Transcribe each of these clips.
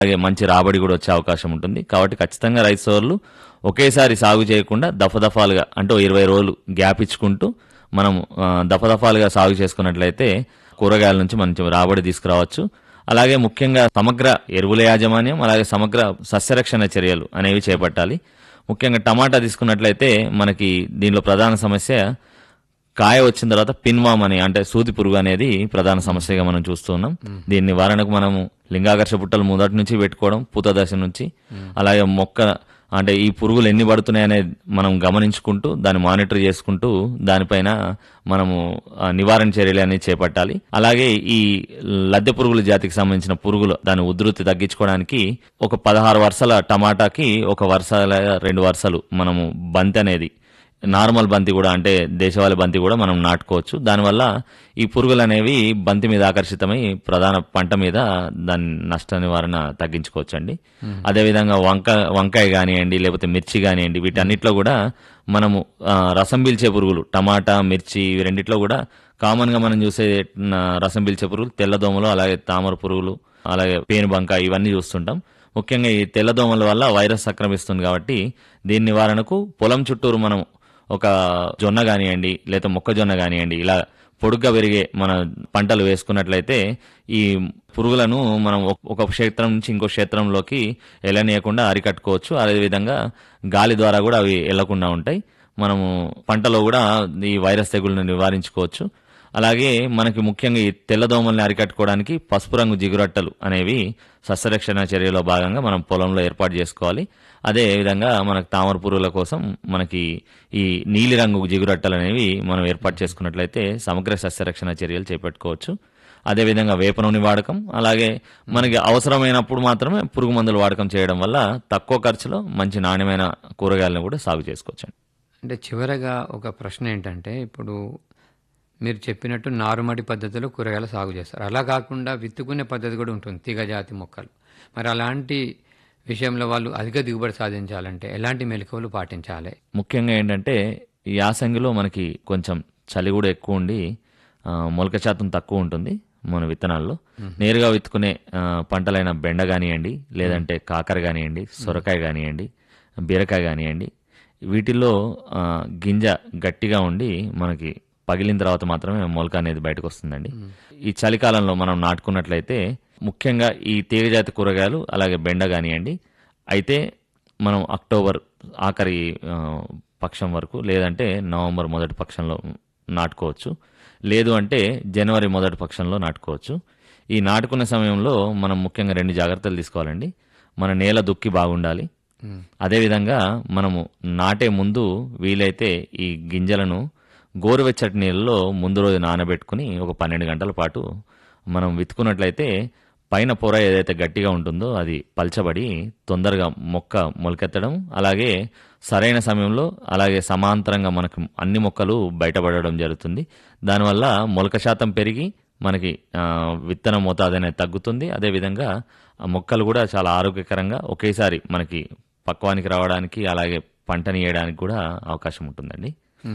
అలాగే మంచి రాబడి కూడా వచ్చే అవకాశం ఉంటుంది కాబట్టి ఖచ్చితంగా రైతు సోదరులు ఒకేసారి సాగు చేయకుండా దఫదఫాలుగా అంటే ఓ ఇరవై రోజులు గ్యాప్ ఇచ్చుకుంటూ మనం ఆ, దఫదఫాలుగా సాగు చేసుకున్నట్లయితే కూరగాయల నుంచి మంచి రాబడి తీసుకురావచ్చు అలాగే ముఖ్యంగా సమగ్ర ఎరువుల యాజమాన్యం అలాగే సమగ్ర సస్యరక్షణ చర్యలు అనేవి చేపట్టాలి ముఖ్యంగా టమాటా తీసుకున్నట్లయితే మనకి దీనిలో ప్రధాన సమస్య కాయ వచ్చిన తర్వాత పిన్వామ్ అని అంటే సూది పురుగు అనేది ప్రధాన సమస్యగా మనం చూస్తున్నాం దీని నివారణకు మనము లింగాకర్ష పుట్టలు మొదటి నుంచి పెట్టుకోవడం పూత దశ నుంచి అలాగే మొక్క అంటే ఈ పురుగులు ఎన్ని పడుతున్నాయి అనేది మనం గమనించుకుంటూ దాన్ని మానిటర్ చేసుకుంటూ దానిపైన మనము ఆ, నివారణ చర్యలు అనేది చేపట్టాలి అలాగే ఈ లద్దె పురుగుల జాతికి సంబంధించిన పురుగులు దాని ఉధృతి తగ్గించుకోవడానికి ఒక పదహారు వరుసల టమాటాకి ఒక వరుస రెండు వరుసలు మనము బంతి అనేది నార్మల్ బంతి కూడా అంటే దేశవాళీ బంతి కూడా మనం నాటుకోవచ్చు దానివల్ల ఈ పురుగులు అనేవి బంతి మీద ఆకర్షితమై ప్రధాన పంట మీద దాని నష్ట నివారణ తగ్గించుకోవచ్చు అండి అదేవిధంగా వంక వంకాయ కానివ్వండి లేకపోతే మిర్చి కానివ్వండి వీటన్నిటిలో కూడా మనము ఆ, రసం పీల్చే పురుగులు టమాటా మిర్చి ఇవి రెండిట్లో కూడా కామన్ గా మనం చూసే న, రసం పీల్చే పురుగులు తెల్లదోమలు అలాగే తామర పురుగులు అలాగే పేనుబంక ఇవన్నీ చూస్తుంటాం ముఖ్యంగా ఈ తెల్లదోమల వల్ల వైరస్ సంక్రమిస్తుంది కాబట్టి దీని నివారణకు పొలం చుట్టూరు మనం ఒక జొన్న కానివ్వండి లేదా మొక్కజొన్న కానివ్వండి ఇలా పొడుగ్గా పెరిగే మన పంటలు వేసుకున్నట్లయితే ఈ పురుగులను మనం ఒక- ఒక క్షేత్రం నుంచి ఇంకో క్షేత్రంలోకి వెళ్ళనీయకుండా అరికట్టుకోవచ్చు అదేవిధంగా గాలి ద్వారా కూడా అవి వెళ్లకుండా ఉంటాయి మనము పంటలో కూడా ఈ వైరస్ తెగులను నివారించుకోవచ్చు అలాగే మనకి ముఖ్యంగా ఈ తెల్లదోమల్ని అరికట్టుకోవడానికి పసుపు రంగు జిగురట్టలు అనేవి సస్యరక్షణ చర్యలో భాగంగా మనం పొలంలో ఏర్పాటు చేసుకోవాలి అదే విధంగా మనకు తామర పురుగుల కోసం మనకి ఈ నీలిరంగు జిగురట్టలు అనేవి మనం ఏర్పాటు చేసుకున్నట్లయితే సమగ్ర సస్యరక్షణ చర్యలు చేపట్టుకోవచ్చు అదేవిధంగా వేప నూనె వాడకం అలాగే మనకి అవసరమైనప్పుడు మాత్రమే పురుగు మందులు వాడకం చేయడం వల్ల తక్కువ ఖర్చులో మంచి నాణ్యమైన కూరగాయలను కూడా సాగు చేసుకోవచ్చు అంటే చివరగా ఒక ప్రశ్న ఏంటంటే ఇప్పుడు మీరు చెప్పినట్టు నారుమడి పద్ధతిలో కూరగాయలు సాగు చేస్తారు అలా కాకుండా విత్తుకునే పద్ధతి కూడా ఉంటుంది తీగజాతి మొక్కలు మరి అలాంటి విషయంలో వాళ్ళు అధిక దిగుబడి సాధించాలంటే ఎలాంటి మెలకువలు పాటించాలి ముఖ్యంగా ఏంటంటే ఈ యాసంగిలో మనకి కొంచెం చలి కూడా ఎక్కువ ఉండి ఆ, మొలక శాతం తక్కువ ఉంటుంది మన విత్తనాల్లో నేరుగా విత్తుకునే ఆ, పంటలైన బెండ కానివ్వండి లేదంటే కాకర కానివ్వండి సొరకాయ కానివ్వండి బీరకాయ కానివ్వండి వీటిల్లో ఆ, గింజ గట్టిగా ఉండి మనకి పగిలిన తర్వాత మాత్రమే మొలక అనేది బయటకు వస్తుందండి ఈ చలికాలంలో మనం నాటుకున్నట్లయితే ముఖ్యంగా ఈ తీగజాతి కూరగాయలు అలాగే బెండ కానివ్వండి అయితే మనం అక్టోబర్ ఆఖరి ఆ, పక్షం వరకు లేదంటే నవంబర్ మొదటి పక్షంలో నాటుకోవచ్చు లేదు అంటే జనవరి మొదటి పక్షంలో నాటుకోవచ్చు ఈ నాటుకునే సమయంలో మనం ముఖ్యంగా రెండు జాగ్రత్తలు తీసుకోవాలండి మన నేల దుక్కి బాగుండాలి అదేవిధంగా మనము నాటే ముందు వీలైతే ఈ గింజలను గోరువెచ్చటి నీళ్ళలో ముందు రోజు నానబెట్టుకుని ఒక పన్నెండు గంటల పాటు మనం విత్తుకున్నట్లయితే పైన పొర ఏదైతే గట్టిగా ఉంటుందో అది పల్చబడి తొందరగా మొక్క మొలకెత్తడం అలాగే సరైన సమయంలో అలాగే సమాంతరంగా మనకు అన్ని మొక్కలు బయటపడడం జరుగుతుంది దానివల్ల మొలక శాతం పెరిగి మనకి ఆ, విత్తన మోతాదు అనేది తగ్గుతుంది అదేవిధంగా ఆ మొక్కలు కూడా చాలా ఆరోగ్యకరంగా ఒకేసారి మనకి పక్వానికి రావడానికి అలాగే పంటనియడానికి కూడా అవకాశం ఉంటుందండి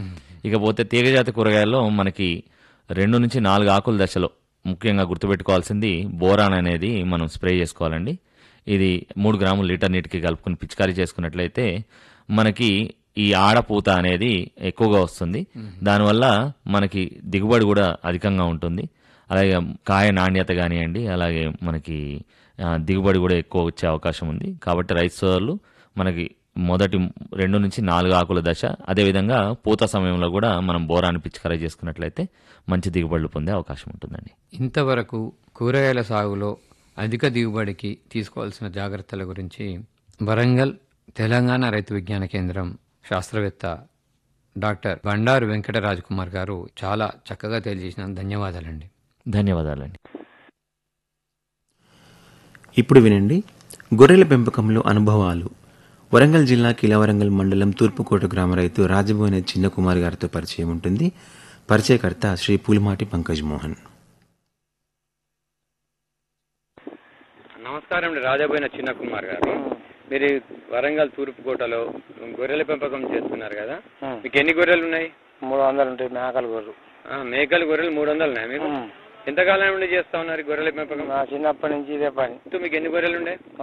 ఇకపోతే తీగజాతి కూరగాయల్లో మనకి రెండు నుంచి నాలుగు ఆకుల దశలో ముఖ్యంగా గుర్తుపెట్టుకోవాల్సింది బోరాన్ అనేది మనం స్ప్రే చేసుకోవాలండి ఇది మూడు గ్రాములు లీటర్ నీటికి కలుపుకుని పిచికారీ చేసుకున్నట్లయితే మనకి ఈ ఆడపూత అనేది ఎక్కువగా వస్తుంది దానివల్ల మనకి దిగుబడి కూడా అధికంగా ఉంటుంది అలాగే కాయ నాణ్యత కానివ్వండి అలాగే మనకి ఆ, దిగుబడి కూడా ఎక్కువ వచ్చే అవకాశం ఉంది కాబట్టి రైతు సోదరులు మనకి మొదటి రెండు నుంచి నాలుగు ఆకుల దశ అదేవిధంగా పూత సమయంలో కూడా మనం బోరాన్ని పిచికారీ చేసుకున్నట్లయితే మంచి దిగుబడులు పొందే అవకాశం ఉంటుందండి ఇంతవరకు కూరగాయల సాగులో అధిక దిగుబడికి తీసుకోవాల్సిన జాగ్రత్తల గురించి వరంగల్ తెలంగాణ రైతు విజ్ఞాన కేంద్రం శాస్త్రవేత్త డాక్టర్ బండారు వెంకటరాజ్ కుమార్ గారు చాలా చక్కగా తెలియజేసిన ధన్యవాదాలండి ధన్యవాదాలండి ఇప్పుడు వినండి గొర్రెల పెంపకంలో అనుభవాలు వరంగల్ జిల్లా కిలవరంగల్ మండలం తూర్పుకోట గ్రామ రైతు రాజబోయిన చిన్న కుమార్ గారితో పరిచయం ఉంటుంది పరిచయకర్త శ్రీ పూలిమాటి పంకజ్ మోహన్ నమస్కారం అండి రాజాబోయిన చిన్న కుమార్ గారు మీరు వరంగల్ తూర్పుకోటలో గొర్రెల పెంపకం చేస్తున్నారు కదా మీకు ఎన్ని గొర్రెలు ఉన్నాయి మూడు వందలు ఉంటాయి మేకలు గొర్రెలు ఆ, మేకలు గొర్రెలు మూడు వందలు ఉన్నాయి మీకు ఎంతకాలం నుండి చేస్తా ఉన్నారు ఈ గొర్రెల పెంపకం నా చిన్నప్పటి నుంచి ఇదే పని మీకు ఎన్ని గొర్రెలు ఉండే